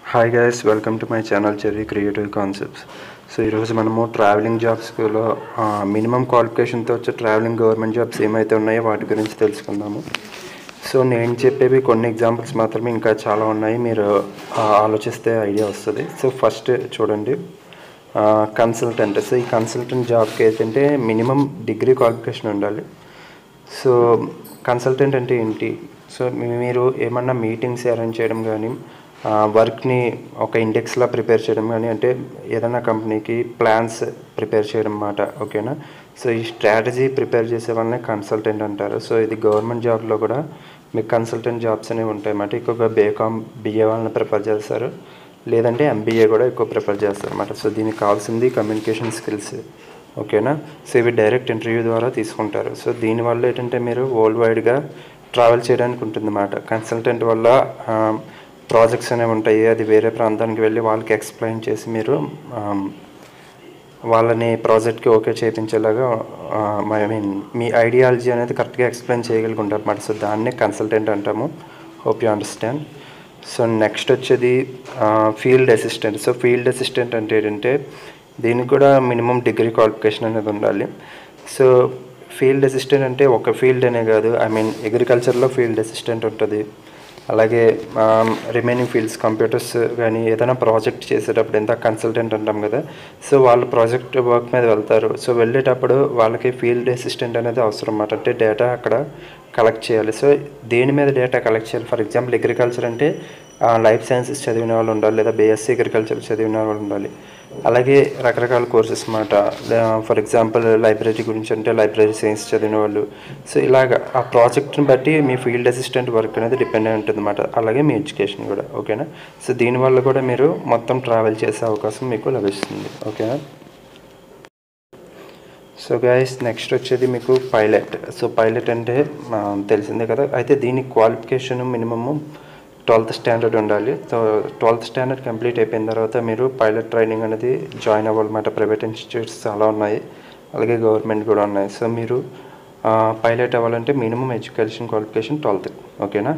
hi guys welcome to my channel Cherry Creative Concepts so ఈరోజు మనము travelling జాబ్స్లో minimum క్వాలిఫికేషన్తో వచ్చే travelling government jobs ఏమైతే ఉన్నాయో వాటి గురించి తెలుసుకుందాము సో నేను చెప్పేవి కొన్ని ఎగ్జాంపుల్స్ మాత్రమే ఇంకా చాలా ఉన్నాయి మీరు ఆ, ఆలోచిస్తే ఐడియా వస్తుంది సో ఫస్ట్ చూడండి కన్సల్టెంట్ సో ఈ కన్సల్టెంట్ జాబ్కి ఏంటంటే మినిమం డిగ్రీ క్వాలిఫికేషన్ ఉండాలి సో కన్సల్టెంట్ అంటే ఏంటి సో మీ- మీరు ఏమన్నా మీటింగ్స్ అరేంజ్ చేయడం కానీ వర్క్ని ఒక ఇండెక్స్లా ప్రిపేర్ చేయడం కానీ అంటే ఏదైనా కంపెనీకి ప్లాన్స్ ప్రిపేర్ చేయడం అన్నమాట ఓకేనా సో ఈ స్ట్రాటజీ ప్రిపేర్ చేసే వాళ్ళని కన్సల్టెంట్ అంటారు సో ఇది గవర్నమెంట్ జాబ్లో కూడా మీకు కన్సల్టెంట్ జాబ్స్ అనేవి ఉంటాయి అన్నమాట ఎక్కువగా బేకామ్ బిఏ వాళ్ళని ప్రిపేర్ చేస్తారు లేదంటే ఎంబీఏ కూడా ఎక్కువ ప్రిపేర్ చేస్తారు అన్నమాట సో దీనికి కావాల్సింది కమ్యూనికేషన్ స్కిల్స్ ఓకేనా సో ఇవి డైరెక్ట్ ఇంటర్వ్యూ ద్వారా తీసుకుంటారు సో దీనివల్ల ఏంటంటే మీరు వరల్డ్ వైడ్గా ట్రావెల్ చేయడానికి ఉంటుందన్నమాట కన్సల్టెంట్ వల్ల ప్రాజెక్ట్స్ అనేవి ఉంటాయి అది వేరే ప్రాంతానికి వెళ్ళి వాళ్ళకి ఎక్స్ప్లెయిన్ చేసి మీరు ఆమ్, వాళ్ళని ప్రాజెక్ట్కి ఓకే చేయించేలాగా ఐ మీన్ మీ ఐడియాలజీ అనేది కరెక్ట్గా ఎక్స్ప్లెయిన్ చేయగలుగుంటారు అన్నమాట సో దాన్నే కన్సల్టెంట్ అంటాము hope you understand so next వచ్చేది field assistant so field assistant అంటే ఏంటంటే దీనికి కూడా మినిమం డిగ్రీ క్వాలిఫికేషన్ అనేది ఉండాలి సో ఫీల్డ్ అసిస్టెంట్ అంటే ఒక ఫీల్డ్ అనే కాదు ఐ మీన్ అగ్రికల్చర్లో ఫీల్డ్ అసిస్టెంట్ ఉంటుంది అలాగే రిమైనింగ్ ఫీల్డ్స్ కంప్యూటర్స్ కానీ ఏదైనా ప్రాజెక్ట్ చేసేటప్పుడు ఎంత కన్సల్టెంట్ అంటాం కదా సో వాళ్ళు ప్రాజెక్ట్ వర్క్ మీద వెళ్తారు సో వెళ్ళేటప్పుడు వాళ్ళకి ఫీల్డ్ అసిస్టెంట్ అనేది అవసరం అన్నమాట అంటే డేటా అక్కడ కలెక్ట్ చేయాలి సో దేని మీద డేటా కలెక్ట్ చేయాలి ఫర్ ఎగ్జాంపుల్ అగ్రికల్చర్ అంటే లైఫ్ సైన్సెస్ చదివిన వాళ్ళు ఉండాలి లేదా బీఎస్సీ అగ్రికల్చర్ చదివిన వాళ్ళు ఉండాలి అలాగే రకరకాల కోర్సెస్ అన్నమాట ఫర్ ఎగ్జాంపుల్ లైబ్రరీ గురించి అంటే లైబ్రరీ సైన్స్ చదివిన వాళ్ళు సో ఇలాగ ఆ ప్రాజెక్ట్ని బట్టి మీ ఫీల్డ్ అసిస్టెంట్ వర్క్ అనేది డిపెండ్ అయి ఉంటుంది అనమాట అలాగే మీ ఎడ్యుకేషన్ కూడా ఓకేనా సో దీనివల్ల కూడా మీరు మొత్తం ట్రావెల్ చేసే అవకాశం మీకు లభిస్తుంది ఓకేనా సో గైస్ నెక్స్ట్ వచ్చేది మీకు పైలట్ సో పైలట్ అంటే ఆ, తెలిసిందే కదా అయితే దీని క్వాలిఫికేషన్ మినిమము ట్వెల్త్ స్టాండర్డ్ ఉండాలి సో ట్వెల్త్ స్టాండర్డ్ కంప్లీట్ అయిపోయిన తర్వాత మీరు పైలట్ ట్రైనింగ్ అనేది జాయిన్ అవ్వాలన్నమాట ప్రైవేట్ ఇన్స్టిట్యూట్స్ చాలా ఉన్నాయి అలాగే గవర్నమెంట్ కూడా ఉన్నాయి సో మీరు పైలట్ అవ్వాలంటే మినిమం ఎడ్యుకేషన్ క్వాలిఫికేషన్ ట్వెల్త్ ఓకేనా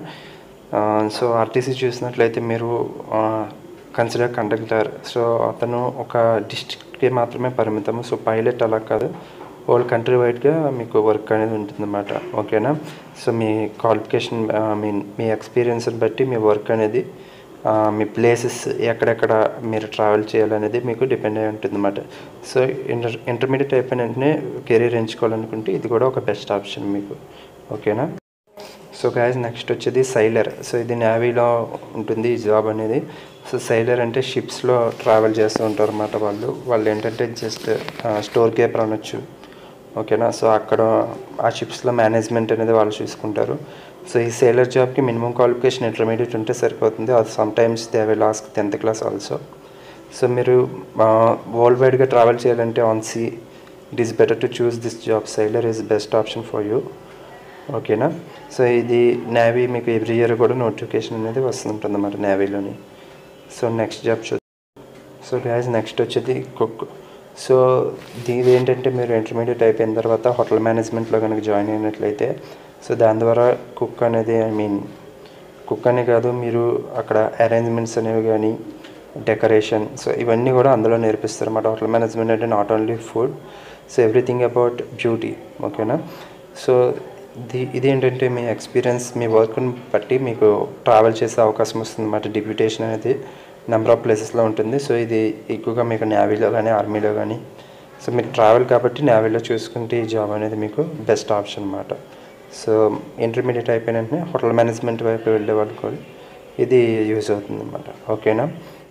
సో ఆర్టీసీ చూసినట్లయితే మీరు కన్సిడర్ కండక్టర్ సో అతను ఒక డిస్ట్రిక్ట్కి మాత్రమే పరిమితము సో పైలట్ అలా కాదు హోల్ కంట్రీ వైడ్గా మీకు వర్క్ అనేది ఉంటుందన్నమాట ఓకేనా సో మీ క్వాలిఫికేషన్ ఐ మీన్ మీ ఎక్స్పీరియన్స్ని బట్టి మీ వర్క్ అనేది ఆ, మీ ప్లేసెస్ ఎక్కడెక్కడ మీరు ట్రావెల్ చేయాలనేది మీకు డిపెండ్ అయి ఉంటుందన్నమాట సో ఇంటర్ ఇంటర్మీడియట్ అయిపోయిన వెంటనే కెరీర్ ఎంచుకోవాలనుకుంటే ఇది కూడా ఒక బెస్ట్ ఆప్షన్ మీకు ఓకేనా సో గాయస్ నెక్స్ట్ వచ్చేది సైలర్ సో ఇది నేవీలో ఉంటుంది ఈ జాబ్ అనేది సో సైలర్ అంటే షిప్స్లో ట్రావెల్ చేస్తూ ఉంటారు అన్నమాట వాళ్ళు వాళ్ళు ఏంటంటే జస్ట్ స్టోర్ కీపర్ అనొచ్చు ఓకేనా సో అక్కడ ఆ షిప్స్లో మేనేజ్మెంట్ అనేది వాళ్ళు చూసుకుంటారు సో ఈ సేలర్ జాబ్కి మినిమం క్వాలిఫికేషన్ ఇంటర్మీడియట్ ఉంటే సరిపోతుంది అది sometimes they will ask tenth class also so మీరు వరల్డ్ వైడ్గా ట్రావెల్ చేయాలంటే on sea it is better to choose this job sailor is best option for you ఓకేనా so ఇది navy మీకు every year కూడా నోటిఫికేషన్ అనేది వస్తుంటుంది అన్నమాట నేవీలోని సో నెక్స్ట్ జాబ్ చూ సో గ్యాస్ నెక్స్ట్ వచ్చేది కుక్ సో దీని ఏంటంటే మీరు ఇంటర్మీడియట్ అయిపోయిన తర్వాత హోటల్ మేనేజ్మెంట్లో కనుక జాయిన్ అయినట్లయితే సో దాని ద్వారా కుక్ అనేది ఐ మీన్ కుక్ అనే కాదు మీరు అక్కడ అరేంజ్మెంట్స్ అనేవి కానీ డెకరేషన్ సో ఇవన్నీ కూడా అందులో నేర్పిస్తారు అన్నమాట హోటల్ మేనేజ్మెంట్ అంటే not only food so everything about beauty ఓకేనా సో ఇది ఇదేంటంటే మీ ఎక్స్పీరియన్స్ మీ వర్క్ని బట్టి మీకు ట్రావెల్ చేసే అవకాశం వస్తుంది అన్నమాట డిప్యూటేషన్ అనేది నెంబర్ ఆఫ్ ప్లేసెస్లో ఉంటుంది సో ఇది ఎక్కువగా మీకు నేవీలో కానీ ఆర్మీలో కానీ సో మీరు ట్రావెల్ కాబట్టి నేవీలో చూసుకుంటే ఈ జాబ్ అనేది మీకు బెస్ట్ ఆప్షన్ అన్నమాట సో ఇంటర్మీడియట్ అయిపోయిన వెంటనే హోటల్ మేనేజ్మెంట్ వైపు వెళ్ళే వాళ్ళు కూడా ఇది యూజ్ అవుతుంది అన్నమాట ఓకేనా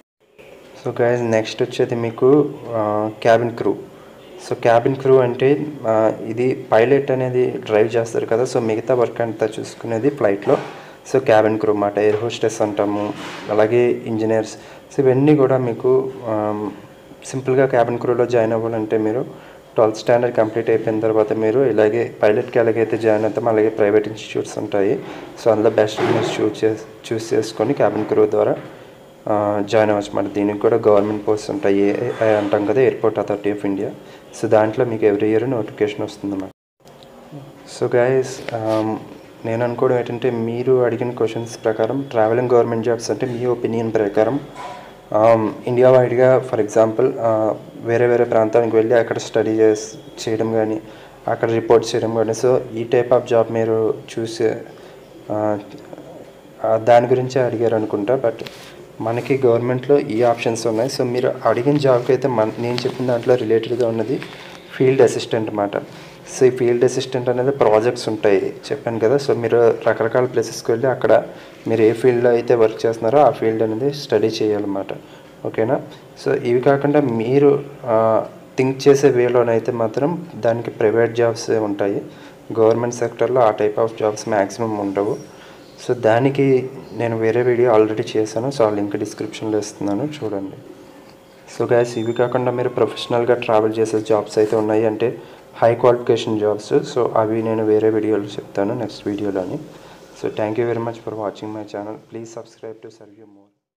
సో గైజ్ నెక్స్ట్ వచ్చేది మీకు cabin crew so cabin crew అంటే ఆ, ఇది పైలట్ అనేది డ్రైవ్ చేస్తారు కదా సో మిగతా వర్క్ అంతా చూసుకునేది ఫ్లైట్లో సో క్యాబిన్ క్రూ అన్నమాట ఎయిర్ హోస్టెస్ అంటాము అలాగే ఇంజనీర్స్ సో ఇవన్నీ కూడా మీకు సింపుల్గా క్యాబిన్ క్రూలో జాయిన్ అవ్వాలంటే మీరు ట్వెల్త్ స్టాండర్డ్ కంప్లీట్ అయిపోయిన తర్వాత మీరు ఇలాగే పైలట్కి ఎలాగైతే జాయిన్ అవుతామో అలాగే ప్రైవేట్ ఇన్స్టిట్యూట్స్ ఉంటాయి సో అందులో బెస్ట్ చూస్ చేసి చూస్ చేసుకొని క్యాబిన్ క్రూ ద్వారా జాయిన్ అవ్వచ్చు మరి దీనికి కూడా గవర్నమెంట్ పోస్ట్ ఉంటాయి ఏ అంటాం కదా airport authority of India so దాంట్లో మీకు ఎవ్రీ ఇయర్ నోటిఫికేషన్ వస్తుంది అన్నమాట సో గైస్ నేను అనుకోవడం ఏంటంటే మీరు అడిగిన క్వశ్చన్స్ ప్రకారం ట్రావెలింగ్ గవర్నమెంట్ జాబ్స్ అంటే మీ ఒపీనియన్ ప్రకారం ఆమ్, ఇండియా వైడ్గా ఫర్ ఎగ్జాంపుల్ ఆ, వేరే వేరే ప్రాంతానికి వెళ్ళి అక్కడ స్టడీ చేస్ చేయడం కానీ అక్కడ రిపోర్ట్ చేయడం కానీ సో ఈ టైప్ ఆఫ్ జాబ్ మీరు చూసే ఆ, ఆ, దాని గురించే అడిగారు అనుకుంటా బట్ మనకి గవర్నమెంట్లో ఈ ఆప్షన్స్ ఉన్నాయి సో మీరు అడిగిన జాబ్కి అయితే మన నేను చెప్పిన దాంట్లో రిలేటెడ్గా ఉన్నది ఫీల్డ్ అసిస్టెంట్ అన్నమాట సో ఈ ఫీల్డ్ అసిస్టెంట్ అనేది ప్రాజెక్ట్స్ ఉంటాయి చెప్పాను కదా సో మీరు రకరకాల ప్లేసెస్కి వెళ్ళి అక్కడ మీరు ఏ ఫీల్డ్లో అయితే వర్క్ చేస్తున్నారో ఆ ఫీల్డ్ అనేది స్టడీ చేయాలన్నమాట ఓకేనా సో ఇవి కాకుండా మీరు థింక్ చేసే వేలోనైతే మాత్రం దానికి ప్రైవేట్ జాబ్స్ ఉంటాయి గవర్నమెంట్ సెక్టర్లో ఆ టైప్ ఆఫ్ జాబ్స్ మ్యాక్సిమం ఉండవు సో దానికి నేను వేరే వీడియో ఆల్రెడీ చేశాను సో ఆ లింక్ డిస్క్రిప్షన్లో ఇస్తున్నాను చూడండి సో గ్యాస్ ఇవి కాకుండా మీరు ప్రొఫెషనల్గా ట్రావెల్ చేసే జాబ్స్ అయితే ఉన్నాయి అంటే హై క్వాలిఫికేషన్ జాబ్స్ సో అవి నేను వేరే వీడియోలో చెప్తాను నెక్స్ట్ వీడియోలోని so thank you very much for watching my channel please subscribe to serve you more